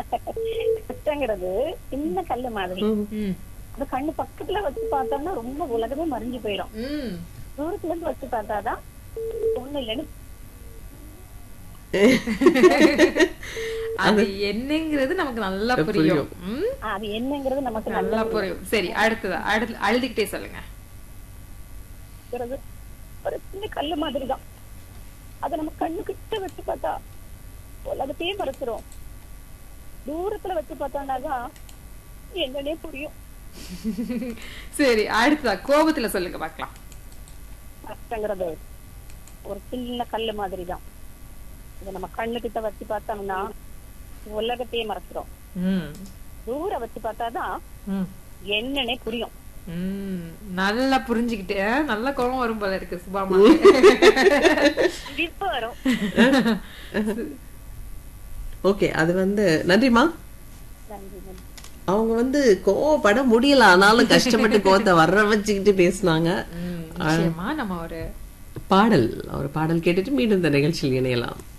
கஷ்டங்கிறது சின்ன கல்லு மாதிரி ம் அந்த கண்ணு பக்கத்துல வச்சு பார்த்தோம்னா ரொம்ப உலகமே மறைஞ்சு போயிடும் ம் தூரத்துல இருந்து வச்சு பார்த்தாதான் ஒண்ணு இல்லைன்னு அது என்னங்கிறது நமக்கு நல்லா புரியும் ம் அது என்னங்கிறது நமக்கு நல்லா புரியும் சரி அடுத்ததா அடுத்து அழுதுகிட்டே சொல்லுங்க நல்லது ஒரு சின்ன கல்லு மாதிரி தான் அதை நம்ம கண்ணு கிட்ட வச்சு பார்த்தா உலகத்தையே மறைச்சிரும் தூரத்துல வச்சு பார்த்தோம்னாதான் என்னன்னே புரியும் சரி அடுத்ததா கோபத்துல சொல்லுங்க பார்க்கலாம் கஷ்டங்கிறது ஒரு சின்ன கல்லு மாதிரி தான் இதை நம்ம கண்ணு கிட்ட வச்சு பார்த்தோம்னா உலகத்தையே மறைச்சிரும் ம் தூர வச்சு பார்த்தாதான் ம் என்னன்னே புரியும் ம் நல்லா புரிஞ்சுக்கிட்டு ஆ, நல்ல கோபம் வரும் போல இருக்கு சுபாமா இப்ப வரும் ஓகே அது வந்து நன்றிமா நன்றி நன்றி அவங்க வந்து கோவப்பட முடியல ஆனாலும் கஷ்டப்பட்டு கோவத்தை வர்ற வச்சுக்கிட்டு பேசுனாங்க ம், நிச்சயமா நம்ம ஒரு பாடல் ஒரு பாடல் கேட்டுட்டு மீண்டும் இந்த நிகழ்ச்சியில் இணையலாம்